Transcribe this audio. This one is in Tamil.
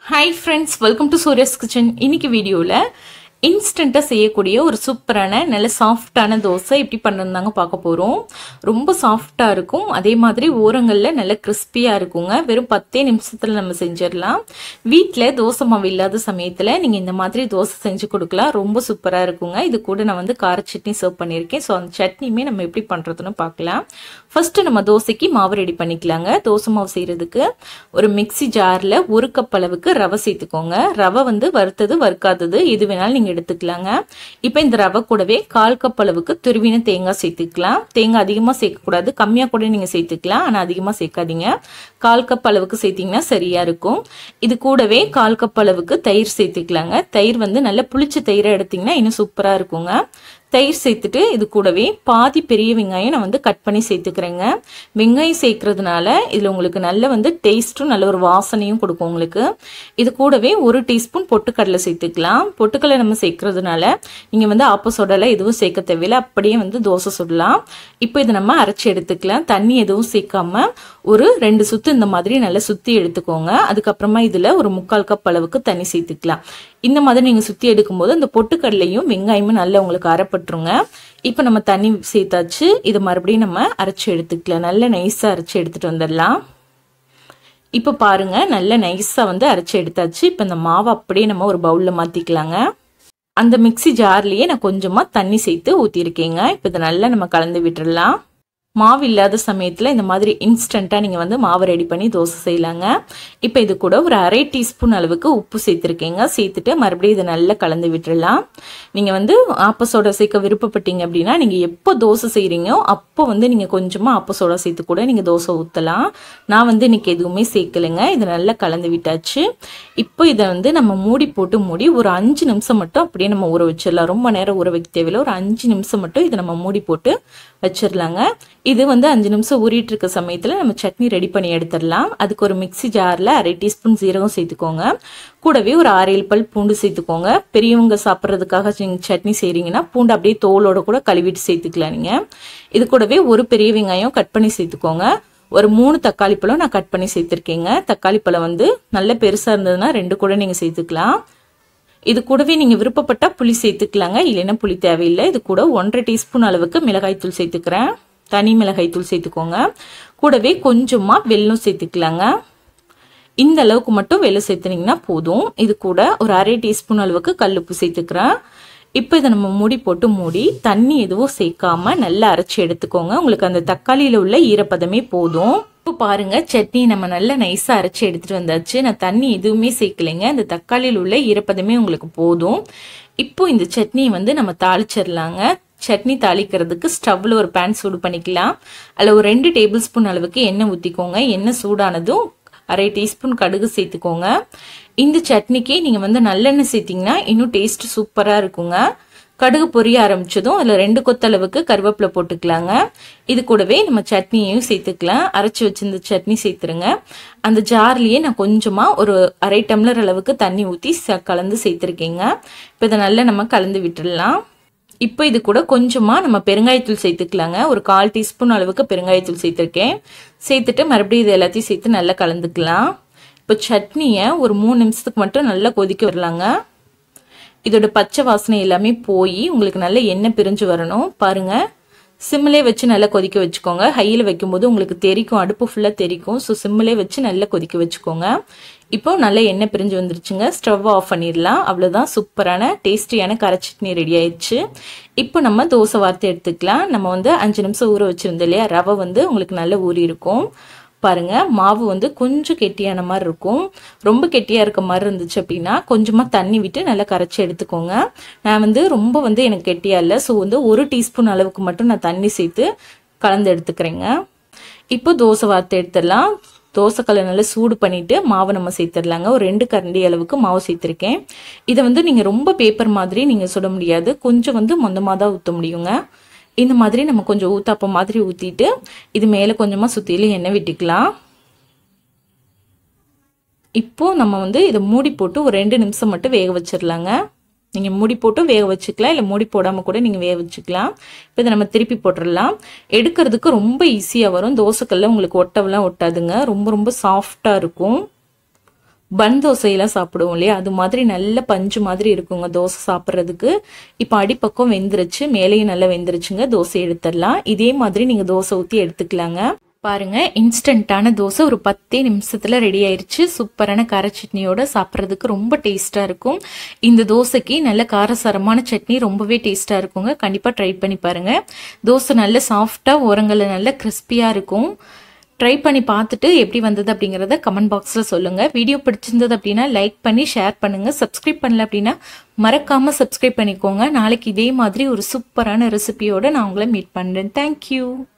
hi friends welcome to Suriya's kitchen இன்னைக்கு வீடியோவில் இன்ஸ்டண்ட்டாக செய்யக்கூடிய ஒரு சூப்பரான நல்ல சாஃப்டான தோசை எப்படி பண்ணுறதாங்க பார்க்க போகிறோம் ரொம்ப சாஃப்டாக இருக்கும் அதே மாதிரி ஓரங்களில் நல்ல கிறிஸ்பியாக இருக்குங்க வெறும் பத்தே நிமிஷத்தில் நம்ம செஞ்சிடலாம் வீட்டில் தோசை மாவு இல்லாத சமயத்தில் நீங்கள் இந்த மாதிரி தோசை செஞ்சு கொடுக்கலாம் ரொம்ப சூப்பராக இருக்குங்க இது கூட நான் வந்து கார சட்னி சர்வ் பண்ணியிருக்கேன் ஸோ அந்த சட்னியுமே நம்ம எப்படி பண்ணுறதுன்னு பார்க்கலாம் ஃபர்ஸ்ட் நம்ம தோசைக்கு மாவு ரெடி பண்ணிக்கலாங்க தோசை மாவு செய்யறதுக்கு ஒரு மிக்சி ஜாரில் ஒரு கப் அளவுக்கு ரவை சேர்த்துக்கோங்க ரவை வந்து வறுத்தது வறுக்காதது எது வேணாலும் நீங்கள் எடுத்துக்கலாங்க இப்போ இந்த ரவை கூடவே கால் கப் அளவுக்கு துருவின தேங்காய் சேர்த்துக்கலாம் தேங்காய் அதிகமாக சேர்க்கக்கூடாது கம்மியாக கூட நீங்கள் சேர்த்துக்கலாம் ஆனால் அதிகமாக சேர்க்காதீங்க கால் கப் அளவுக்கு சேர்த்திங்கன்னா சரியாக இருக்கும் இது கூடவே கால் கப் அளவுக்கு தயிர் சேர்த்துக்கலாங்க தயிர் வந்து நல்ல புளிச்ச தயிரை எடுத்திங்கன்னா இன்னும் சூப்பராக இருக்குங்க தயிர் சேர்த்துட்டு இது கூடவே பாதி பெரிய வெங்காயம் நான் வந்து கட் பண்ணி சேர்த்துக்கிறேங்க வெங்காயம் சேர்க்கறதுனால இதில் உங்களுக்கு நல்ல வந்து டேஸ்ட்டும் நல்ல ஒரு வாசனையும் கொடுக்கும் உங்களுக்கு இது கூடவே ஒரு டீஸ்பூன் பொட்டுக்கடலை சேர்த்துக்கலாம் பொட்டுக்கடலை நம்ம சேர்க்கறதுனால நீங்கள் வந்து ஆப்ப சொடலை எதுவும் சேர்க்க தேவையில்லை அப்படியே வந்து தோசை சுடலாம் இப்போ இதை நம்ம அரைச்சி எடுத்துக்கலாம் தண்ணி எதுவும் சேர்க்காம ஒரு ரெண்டு சுத்து இந்த மாதிரி நல்லா சுற்றி எடுத்துக்கோங்க அதுக்கப்புறமா இதில் ஒரு முக்கால் கப் அளவுக்கு தண்ணி சேர்த்துக்கலாம் இந்த மாதிரி நீங்கள் சுற்றி எடுக்கும்போது அந்த பொட்டுக்கடலையும் வெங்காயமும் நல்லா உங்களுக்கு அரைப்பட்டுருங்க இப்போ நம்ம தண்ணி சேர்த்தாச்சு இதை மறுபடியும் நம்ம அரைச்சி எடுத்துக்கலாம் நல்ல நைஸாக அரைச்சி எடுத்துகிட்டு வந்துடலாம் இப்போ பாருங்க நல்ல நைஸாக வந்து அரைச்சி எடுத்தாச்சு இப்போ இந்த மாவை அப்படியே நம்ம ஒரு பவுலில் மாற்றிக்கலாங்க அந்த மிக்சி ஜார்லேயே நான் கொஞ்சமாக தண்ணி சேர்த்து ஊற்றிருக்கேங்க இப்போ இதை நல்லா நம்ம கலந்து விட்டுடலாம் மாவு இல்லாத சமயத்தில் இந்த மாதிரி இன்ஸ்டண்ட்டாக நீங்கள் வந்து மாவு ரெடி பண்ணி தோசை செய்யலாங்க இப்போ இது கூட ஒரு அரை டீஸ்பூன் அளவுக்கு உப்பு சேர்த்துருக்கீங்க சேர்த்துட்டு மறுபடியும் இதை நல்லா கலந்து விட்டுடலாம் நீங்கள் வந்து ஆப்பசோடா சேர்க்க விருப்பப்பட்டீங்க அப்படின்னா நீங்கள் எப்போ தோசை செய்கிறீங்களோ அப்போ வந்து நீங்கள் கொஞ்சமாக ஆப்பசோடா சேர்த்து கூட நீங்கள் தோசை ஊற்றலாம் நான் வந்து இன்னைக்கு எதுவுமே சேர்க்கலைங்க இதை நல்லா கலந்து விட்டாச்சு இப்போ இதை வந்து நம்ம மூடி போட்டு மூடி ஒரு அஞ்சு நிமிஷம் மட்டும் அப்படியே நம்ம ஊற வச்சிடலாம் ரொம்ப நேரம் ஊற வைக்க தேவையில்லை ஒரு அஞ்சு நிமிஷம் மட்டும் இதை நம்ம மூடி போட்டு வச்சிடலாங்க இது வந்து அஞ்சு நிமிஷம் ஊறிட்டு இருக்க சமயத்தில் நம்ம சட்னி ரெடி பண்ணி எடுத்துடலாம் அதுக்கு ஒரு மிக்சி ஜாரில் அரை டீஸ்பூன் சீரகம் சேர்த்துக்கோங்க கூடவே ஒரு ஆறு ஏழு பல் பூண்டு சேர்த்துக்கோங்க பெரியவங்க சாப்பிட்றதுக்காக நீங்கள் சட்னி செய்கிறீங்கன்னா பூண்டு அப்படியே தோலோட கூட கழுவிட்டு சேர்த்துக்கலாம் நீங்கள் இது கூடவே ஒரு பெரிய வெங்காயம் கட் பண்ணி சேர்த்துக்கோங்க ஒரு மூணு தக்காளி பழம் நான் கட் பண்ணி சேர்த்துருக்கேங்க தக்காளி பழம் வந்து நல்ல பெருசாக இருந்ததுன்னா ரெண்டு கூட நீங்கள் சேர்த்துக்கலாம் இது கூடவே நீங்கள் விருப்பப்பட்டால் புளி சேர்த்துக்கலாங்க இல்லைன்னா புளி தேவையில்லை இது கூட ஒன்றரை டீஸ்பூன் அளவுக்கு மிளகாய்த்தூள் சேர்த்துக்கிறேன் தனி மிளகாய்த்தூள் சேர்த்துக்கோங்க கூடவே கொஞ்சமாக வெல்லம் சேர்த்துக்கலாங்க இந்த அளவுக்கு மட்டும் வெள்ளம் சேர்த்துனீங்கன்னா போதும் இது கூட ஒரு அரை டீஸ்பூன் அளவுக்கு கல்லுப்பு சேர்த்துக்கிறேன் இப்போ இதை நம்ம மூடி போட்டு மூடி தண்ணி எதுவும் சேர்க்காம நல்லா அரைச்சி எடுத்துக்கோங்க உங்களுக்கு அந்த தக்காளியில் உள்ள ஈரப்பதமே போதும் இப்போ பாருங்க சட்னி நம்ம நல்லா நைஸாக அரைச்சி எடுத்துட்டு வந்தாச்சு நான் தண்ணி எதுவுமே சேர்க்கலைங்க இந்த தக்காளியில் உள்ள ஈரப்பதமே உங்களுக்கு போதும் இப்போ இந்த சட்னியை வந்து நம்ம தாளிச்சிடலாங்க சட்னி தாளிக்கிறதுக்கு ஸ்டவ்ல ஒரு பேன் சூடு பண்ணிக்கலாம் அதில் ஒரு ரெண்டு டேபிள் ஸ்பூன் அளவுக்கு எண்ணெய் ஊற்றிக்கோங்க எண்ணெய் சூடானதும் அரை டீஸ்பூன் கடுகு சேர்த்துக்கோங்க இந்த சட்னிக்கு நீங்கள் வந்து நல்லெண்ணெய் சேர்த்திங்கன்னா இன்னும் டேஸ்ட் சூப்பராக இருக்குங்க கடுகு பொரிய ஆரம்பிச்சதும் அதில் ரெண்டு கொத்தளவுக்கு கருவேப்பிலை போட்டுக்கலாங்க இது கூடவே நம்ம சட்னியையும் சேர்த்துக்கலாம் அரைச்சி வச்சிருந்த சட்னி சேர்த்துருங்க அந்த ஜார்லேயே நான் கொஞ்சமாக ஒரு அரை டம்ளர் அளவுக்கு தண்ணி ஊற்றி கலந்து சேர்த்துருக்கேங்க இப்போ இதை நல்லா நம்ம கலந்து விட்டுடலாம் இப்போ இது கூட கொஞ்சமாக நம்ம பெருங்காயத்தூள் சேர்த்துக்கலாங்க ஒரு கால் டீஸ்பூன் அளவுக்கு பெருங்காயத்தூள் சேர்த்துருக்கேன் சேர்த்துட்டு மறுபடியும் இது எல்லாத்தையும் சேர்த்து நல்லா கலந்துக்கலாம் இப்போ சட்னியை ஒரு மூணு நிமிஷத்துக்கு மட்டும் நல்லா கொதிக்க வரலாங்க இதோட பச்சை வாசனை எல்லாமே போய் உங்களுக்கு நல்ல எண்ணெய் பிரிஞ்சு வரணும் பாருங்க சிம்மிலே வச்சு நல்லா கொதிக்க வச்சுக்கோங்க ஹையில் வைக்கும்போது உங்களுக்கு தெரிக்கும் அடுப்பு ஃபுல்லாக தெரிக்கும் ஸோ சிம்மிலே வச்சு நல்லா கொதிக்க வச்சுக்கோங்க இப்போ நல்லா எண்ணெய் பிரிஞ்சு வந்துருச்சுங்க ஸ்டவ் ஆஃப் பண்ணிடலாம் அவ்வளோதான் சூப்பரான டேஸ்டியான கரை சட்னி ரெடி ஆயிடுச்சு இப்போ நம்ம தோசை வார்த்தை எடுத்துக்கலாம் நம்ம வந்து அஞ்சு நிமிஷம் ஊற வச்சுருந்தோம் இல்லையா ரவை வந்து உங்களுக்கு நல்லா ஊறி இருக்கும் பாருங்க மாவு வந்து கொஞ்சம் கெட்டியான மாதிரி இருக்கும் ரொம்ப கெட்டியாக இருக்க மாதிரி இருந்துச்சு அப்படின்னா கொஞ்சமாக தண்ணி விட்டு நல்லா கரைச்சி எடுத்துக்கோங்க நான் வந்து ரொம்ப வந்து எனக்கு கெட்டியாக இல்லை ஸோ வந்து ஒரு டீஸ்பூன் அளவுக்கு மட்டும் நான் தண்ணி சேர்த்து கலந்து எடுத்துக்கிறேங்க இப்போ தோசை வார்த்தை எடுத்துடலாம் தோசைக்கல்லை நல்லா சூடு பண்ணிவிட்டு மாவை நம்ம சேர்த்துடலாங்க ஒரு ரெண்டு கரண்டி அளவுக்கு மாவு சேர்த்துருக்கேன் இதை வந்து நீங்கள் ரொம்ப பேப்பர் மாதிரி நீங்கள் சுட முடியாது கொஞ்சம் வந்து மொந்தமாக தான் ஊற்ற முடியுங்க இந்த மாதிரி நம்ம கொஞ்சம் ஊத்தாப்பம் மாதிரி ஊற்றிட்டு இது மேலே கொஞ்சமாக சுற்றிலும் எண்ணெய் விட்டுக்கலாம் இப்போ நம்ம வந்து இதை மூடி போட்டு ஒரு ரெண்டு நிமிஷம் மட்டும் வேக வச்சிடலாங்க நீங்கள் மூடி போட்டு வேக வச்சுக்கலாம் இல்லை மூடி போடாமல் கூட நீங்கள் வேக வச்சுக்கலாம் இப்போ இதை நம்ம திருப்பி போட்டுடலாம் எடுக்கிறதுக்கு ரொம்ப ஈஸியாக வரும் தோசைக்கல்ல உங்களுக்கு ஒட்டவெல்லாம் ஒட்டாதுங்க ரொம்ப ரொம்ப சாஃப்டாக இருக்கும் பன் தோசையெல்லாம் சாப்பிடுவோம் இல்லையா அது மாதிரி நல்ல பஞ்சு மாதிரி இருக்குங்க தோசை சாப்பிட்றதுக்கு இப்போ அடிப்பக்கம் வெந்துருச்சு மேலேயும் நல்லா வெந்துருச்சுங்க தோசை எடுத்துடலாம் இதே மாதிரி நீங்கள் தோசை ஊற்றி எடுத்துக்கலாங்க பாருங்க இன்ஸ்டன்ட்டான தோசை ஒரு பத்தே நிமிஷத்துல ரெடி ஆயிருச்சு சூப்பரான கார சட்னியோட சாப்பிட்றதுக்கு ரொம்ப டேஸ்டா இருக்கும் இந்த தோசைக்கு நல்ல காரசாரமான சட்னி ரொம்பவே டேஸ்டா இருக்குங்க கண்டிப்பா ட்ரை பண்ணி பாருங்க தோசை நல்ல சாஃப்டா ஓரங்களில் நல்ல கிறிஸ்பியா இருக்கும் ட்ரை பண்ணி பார்த்துட்டு எப்படி வந்தது அப்படிங்கிறத கமெண்ட் பாக்ஸில் சொல்லுங்கள் வீடியோ பிடிச்சிருந்தது அப்படின்னா லைக் பண்ணி ஷேர் பண்ணுங்கள் சப்ஸ்கிரைப் பண்ணல அப்படின்னா மறக்காமல் சப்ஸ்கிரைப் பண்ணிக்கோங்க நாளைக்கு இதே மாதிரி ஒரு சூப்பரான ரெசிபியோட நான் உங்களை மீட் பண்ணுறேன் தேங்க்யூ